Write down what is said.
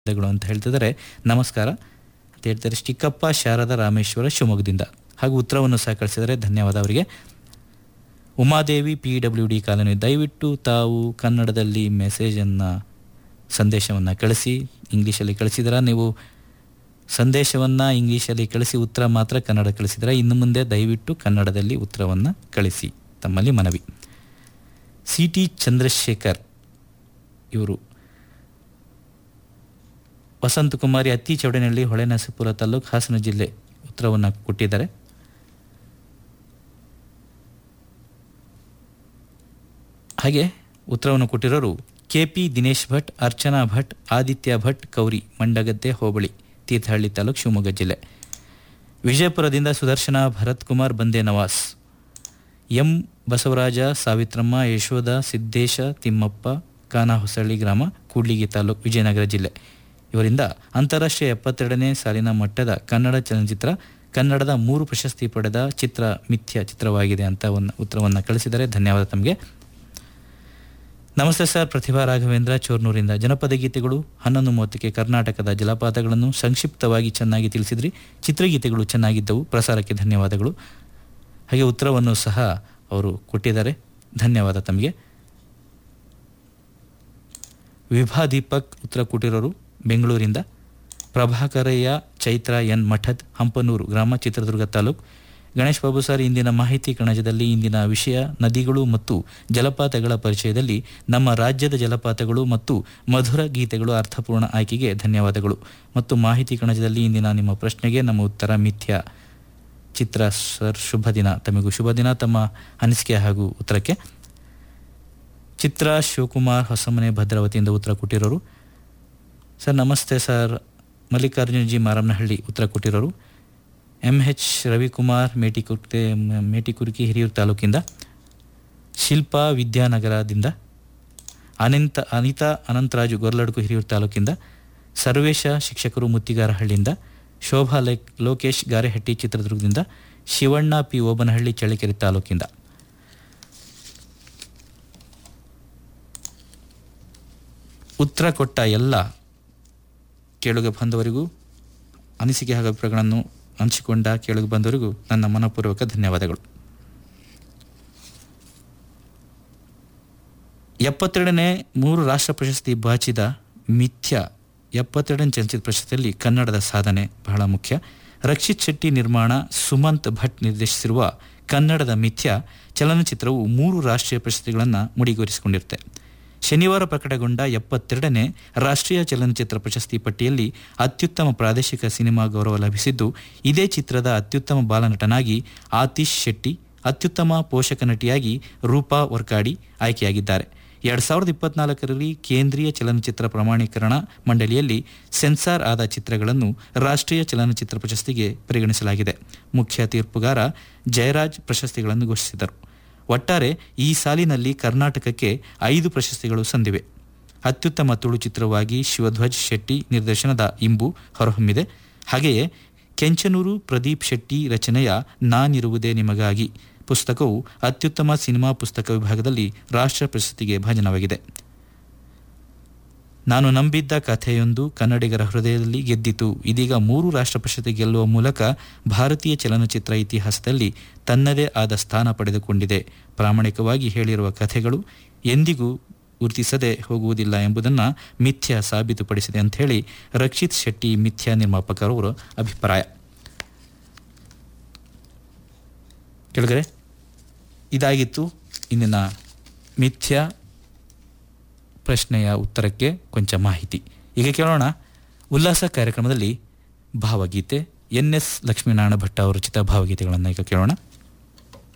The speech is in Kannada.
ಗಳು ಅಂತ ಹೇಳ್ತಿದ್ದಾರೆ ನಮಸ್ಕಾರ ಅಂತ ಹೇಳ್ತಾರೆ ಚಿಕ್ಕಪ್ಪ ಶಾರದಾ ರಾಮೇಶ್ವರ ಶಿವಮೊಗ್ಗದಿಂದ ಹಾಗೂ ಉತ್ತರವನ್ನು ಸಹ ಕಳಿಸಿದರೆ ಧನ್ಯವಾದ ಅವರಿಗೆ Umadevi P W D colony ದಯವಿಟ್ಟು ತಾವು ಕನ್ನಡದಲ್ಲಿ ಮೆಸೇಜನ್ನು ಸಂದೇಶವನ್ನು ಕಳಿಸಿ ಇಂಗ್ಲೀಷಲ್ಲಿ ಕಳಿಸಿದ್ರ ನೀವು ಸಂದೇಶವನ್ನು ಇಂಗ್ಲೀಷಲ್ಲಿ ಕಳಿಸಿ ಉತ್ತರ ಮಾತ್ರ ಕನ್ನಡ ಕಳಿಸಿದರೆ ಇನ್ನು ಮುಂದೆ ದಯವಿಟ್ಟು ಕನ್ನಡದಲ್ಲಿ ಉತ್ತರವನ್ನು ಕಳಿಸಿ ತಮ್ಮಲ್ಲಿ ಮನವಿ ಸಿ ಟಿ ಚಂದ್ರಶೇಖರ್ ಇವರು ವಸಂತಕುಮಾರಿ ಅತ್ತಿ ಚೌಡನಹಳ್ಳಿ ಹೊಳೆನರಸೀಪುರ ತಾಲೂಕು ಹಾಸನ ಜಿಲ್ಲೆ ಉತ್ತರವನ್ನು ಕೊಟ್ಟಿದ್ದಾರೆ ಹಾಗೆ ಉತ್ತರವನ್ನು ಕೊಟ್ಟಿರೋರು ಕೆ ಪಿ ದಿನೇಶ್ ಭಟ್ ಅರ್ಚನಾ ಭಟ್ ಆದಿತ್ಯ ಭಟ್ ಕೌರಿ ಮಂಡಗದ್ದೆ ಹೋಬಳಿ ತೀರ್ಥಹಳ್ಳಿ ತಾಲೂಕು ಶಿವಮೊಗ್ಗ ಜಿಲ್ಲೆ ವಿಜಯಪುರದಿಂದ ಸುದರ್ಶನ ಭರತ್ ಕುಮಾರ್ ಬಂದೆ ನವಾಸ್ ಎಂ ಬಸವರಾಜ ಸಾವಿತ್ರಮ್ಮ ಯಶೋಧ ಸಿದ್ದೇಶ ತಿಮ್ಮಪ್ಪ ಕಾನಹೊಸಳ್ಳಿ ಗ್ರಾಮ ಕೂಡ್ಲಿಗಿ ತಾಲೂಕು ವಿಜಯನಗರ ಜಿಲ್ಲೆ ಇವರಿಂದ ಅಂತಾರಾಷ್ಟ್ರೀಯ ಎಪ್ಪತ್ತೆರಡನೇ ಸಾಲಿನ ಮಟ್ಟದ ಕನ್ನಡ ಚಲನಚಿತ್ರ ಕನ್ನಡದ ಮೂರು ಪ್ರಶಸ್ತಿ ಪಡೆದ ಚಿತ್ರ ಮಿಥ್ಯ ಚಿತ್ರವಾಗಿದೆ ಅಂತ ಒಂದು ಉತ್ತರವನ್ನು ಕಳಿಸಿದರೆ ಧನ್ಯವಾದ ತಮಗೆ ನಮಸ್ತೆ ಸರ್ ಪ್ರತಿಭಾ ರಾಘವೇಂದ್ರ ಚೋರ್ನೂರಿಂದ ಜನಪದ ಗೀತೆಗಳು ಹನ್ನೊಂದು ಮೂವತ್ತಕ್ಕೆ ಕರ್ನಾಟಕದ ಜಲಪಾತಗಳನ್ನು ಸಂಕ್ಷಿಪ್ತವಾಗಿ ಚೆನ್ನಾಗಿ ತಿಳಿಸಿದ್ರಿ ಚಿತ್ರಗೀತೆಗಳು ಚೆನ್ನಾಗಿದ್ದವು ಪ್ರಸಾರಕ್ಕೆ ಧನ್ಯವಾದಗಳು ಹಾಗೆ ಉತ್ತರವನ್ನು ಸಹ ಅವರು ಕೊಟ್ಟಿದ್ದಾರೆ ಧನ್ಯವಾದ ತಮಗೆ ವಿಭಾ ದೀಪಕ್ ಉತ್ತರ ಕೊಟ್ಟಿರೋರು ಬೆಂಗಳೂರಿಂದ ಪ್ರಭಾಕರಯ್ಯ ಚೈತ್ರ ಎನ್ ಮಠದ್ ಹಂಪನೂರು ಗ್ರಾಮ ಚಿತ್ರದುರ್ಗ ತಾಲೂಕು ಗಣೇಶ್ ಬಾಬು ಸರ್ ಇಂದಿನ ಮಾಹಿತಿ ಕಣಜದಲ್ಲಿ ಇಂದಿನ ವಿಷಯ ನದಿಗಳು ಮತ್ತು ಜಲಪಾತಗಳ ಪರಿಚಯದಲ್ಲಿ ನಮ್ಮ ರಾಜ್ಯದ ಜಲಪಾತಗಳು ಮತ್ತು ಮಧುರ ಗೀತೆಗಳು ಅರ್ಥಪೂರ್ಣ ಆಯ್ಕೆಗೆ ಧನ್ಯವಾದಗಳು ಮತ್ತು ಮಾಹಿತಿ ಕಣಜದಲ್ಲಿ ಇಂದಿನ ನಿಮ್ಮ ಪ್ರಶ್ನೆಗೆ ನಮ್ಮ ಉತ್ತರ ಮಿಥ್ಯ ಚಿತ್ರ ಸರ್ ಶುಭ ದಿನ ತಮಗೂ ಶುಭ ದಿನ ತಮ್ಮ ಅನಿಸಿಕೆ ಹಾಗೂ ಉತ್ತರಕ್ಕೆ ಚಿತ್ರ ಶಿವಕುಮಾರ್ ಹೊಸಮನೆ ಭದ್ರಾವತಿಯಿಂದ ಉತ್ತರ ಕೊಟ್ಟಿರೋರು ಸರ್ ನಮಸ್ತೆ ಸರ್ ಮಲ್ಲಿಕಾರ್ಜುನ ಜಿ ಮಾರಮ್ಮನಹಳ್ಳಿ ಉತ್ತರ ಕೊಟ್ಟಿರೋರು ಎಂ ಎಚ್ ರವಿಕುಮಾರ್ ಮೇಟಿಕುರ್ತೆ ಮೇಟಿಕುರ್ಕಿ ಹಿರಿಯೂರು ತಾಲೂಕಿಂದ ಶಿಲ್ಪಾ ವಿದ್ಯಾನಗರದಿಂದ ಅನಂತ ಅನಿತಾ ಅನಂತರಾಜು ಗೊರ್ಲಡ್ಕು ಹಿರಿಯೂರು ತಾಲೂಕಿಂದ ಸರ್ವೇಶ ಶಿಕ್ಷಕರು ಮುತ್ತಿಗಾರಹಳ್ಳಿಯಿಂದ ಶೋಭಾ ಲೇಕ್ ಲೋಕೇಶ್ ಗಾರೆಹಟ್ಟಿ ಚಿತ್ರದುರ್ಗದಿಂದ ಶಿವಣ್ಣ ಪಿ ಓಬನಹಳ್ಳಿ ಚಳ್ಳಕೆರೆ ತಾಲೂಕಿಂದ ಉತ್ತರ ಕೊಟ್ಟ ಎಲ್ಲ ಕೇಳುಗ ಬಂದವರಿಗೂ ಅನಿಸಿಕೆ ಹಾಗೂ ಅಭಿಪ್ರಾಯಗಳನ್ನು ಹಂಚಿಕೊಂಡ ಕೇಳುಗ ಬಂದವರಿಗೂ ನನ್ನ ಮನಪೂರ್ವಕ ಧನ್ಯವಾದಗಳು ಎಪ್ಪತ್ತೆರಡನೇ ಮೂರು ರಾಷ್ಟ್ರ ಪ್ರಶಸ್ತಿ ಬಾಚಿದ ಮಿಥ್ಯ ಎಪ್ಪತ್ತೆರಡನೇ ಚಲನಚಿತ್ರ ಪ್ರಶಸ್ತಿಯಲ್ಲಿ ಕನ್ನಡದ ಸಾಧನೆ ಬಹಳ ಮುಖ್ಯ ರಕ್ಷಿತ್ ಶೆಟ್ಟಿ ನಿರ್ಮಾಣ ಸುಮಂತ್ ಭಟ್ ನಿರ್ದೇಶಿಸಿರುವ ಕನ್ನಡದ ಮಿಥ್ಯ ಚಲನಚಿತ್ರವು ಮೂರು ರಾಷ್ಟ್ರೀಯ ಪ್ರಶಸ್ತಿಗಳನ್ನು ಮುಡಿಗೇರಿಸಿಕೊಂಡಿರುತ್ತೆ ಶನಿವಾರ ಪ್ರಕಟಗೊಂಡ ಎಪ್ಪತ್ತೆರಡನೇ ರಾಷ್ಟ್ರೀಯ ಚಲನಚಿತ್ರ ಪ್ರಶಸ್ತಿ ಪಟ್ಟಿಯಲ್ಲಿ ಅತ್ಯುತ್ತಮ ಪ್ರಾದೇಶಿಕ ಸಿನಿಮಾ ಗೌರವ ಲಭಿಸಿದ್ದು ಇದೇ ಚಿತ್ರದ ಅತ್ಯುತ್ತಮ ಬಾಲನಟನಾಗಿ ಆತಿಶ್ ಶೆಟ್ಟಿ ಅತ್ಯುತ್ತಮ ಪೋಷಕ ನಟಿಯಾಗಿ ರೂಪಾ ವರ್ಕಾಡಿ ಆಯ್ಕೆಯಾಗಿದ್ದಾರೆ ಎರಡು ಸಾವಿರದ ಇಪ್ಪತ್ನಾಲ್ಕರಲ್ಲಿ ಕೇಂದ್ರೀಯ ಚಲನಚಿತ್ರ ಪ್ರಮಾಣೀಕರಣ ಮಂಡಳಿಯಲ್ಲಿ ಸೆನ್ಸಾರ್ ಆದ ಚಿತ್ರಗಳನ್ನು ರಾಷ್ಟ್ರೀಯ ಚಲನಚಿತ್ರ ಪ್ರಶಸ್ತಿಗೆ ಪರಿಗಣಿಸಲಾಗಿದೆ ಮುಖ್ಯ ತೀರ್ಪುಗಾರ ಜಯರಾಜ್ ಪ್ರಶಸ್ತಿಗಳನ್ನು ಘೋಷಿಸಿದರು ಒಟ್ಟಾರೆ ಈ ಸಾಲಿನಲ್ಲಿ ಕರ್ನಾಟಕಕ್ಕೆ ಐದು ಪ್ರಶಸ್ತಿಗಳು ಸಂದಿವೆ ಅತ್ಯುತ್ತಮ ತುಳು ಚಿತ್ರವಾಗಿ ಶಿವಧ್ವಜ್ ಶೆಟ್ಟಿ ನಿರ್ದೇಶನದ ಇಂಬು ಹೊರಹೊಮ್ಮಿದೆ ಹಾಗೆಯೇ ಕೆಂಚನೂರು ಪ್ರದೀಪ್ ಶೆಟ್ಟಿ ರಚನೆಯ ನಾನಿರುವುದೇ ನಿಮಗಾಗಿ ಪುಸ್ತಕವು ಅತ್ಯುತ್ತಮ ಸಿನಿಮಾ ಪುಸ್ತಕ ವಿಭಾಗದಲ್ಲಿ ರಾಷ್ಟ್ರ ಪ್ರಶಸ್ತಿಗೆ ಭಾಜನವಾಗಿದೆ ನಾನು ನಂಬಿದ್ದ ಕಥೆಯೊಂದು ಕನ್ನಡಿಗರ ಹೃದಯದಲ್ಲಿ ಗೆದ್ದಿತು ಇದೀಗ ಮೂರು ರಾಷ್ಟ್ರ ಪ್ರಶಸ್ತಿ ಗೆಲ್ಲುವ ಮೂಲಕ ಭಾರತೀಯ ಚಲನಚಿತ್ರ ಇತಿಹಾಸದಲ್ಲಿ ತನ್ನದೇ ಆದ ಸ್ಥಾನ ಪಡೆದುಕೊಂಡಿದೆ ಪ್ರಾಮಾಣಿಕವಾಗಿ ಹೇಳಿರುವ ಕಥೆಗಳು ಎಂದಿಗೂ ಗುರುತಿಸದೆ ಹೋಗುವುದಿಲ್ಲ ಎಂಬುದನ್ನು ಮಿಥ್ಯ ಸಾಬೀತುಪಡಿಸಿದೆ ಅಂತ ಹೇಳಿ ರಕ್ಷಿತ್ ಶೆಟ್ಟಿ ಮಿಥ್ಯ ನಿರ್ಮಾಪಕರವರ ಅಭಿಪ್ರಾಯ ಕೆಳಗರೆ ಇದಾಗಿತ್ತು ಇಂದಿನ ಮಿಥ್ಯ ಪ್ರಶ್ನೆಯ ಉತ್ತರಕ್ಕೆ ಕೊಂಚ ಮಾಹಿತಿ ಈಗ ಕೇಳೋಣ ಉಲ್ಲಾಸ ಕಾರ್ಯಕ್ರಮದಲ್ಲಿ ಭಾವಗೀತೆ ಎನ್ ಎಸ್ ಲಕ್ಷ್ಮೀನಾರಾಯಣ ಭಟ್ ಅವರು ರಚಿತ ಭಾವಗೀತೆಗಳನ್ನು ಈಗ ಕೇಳೋಣ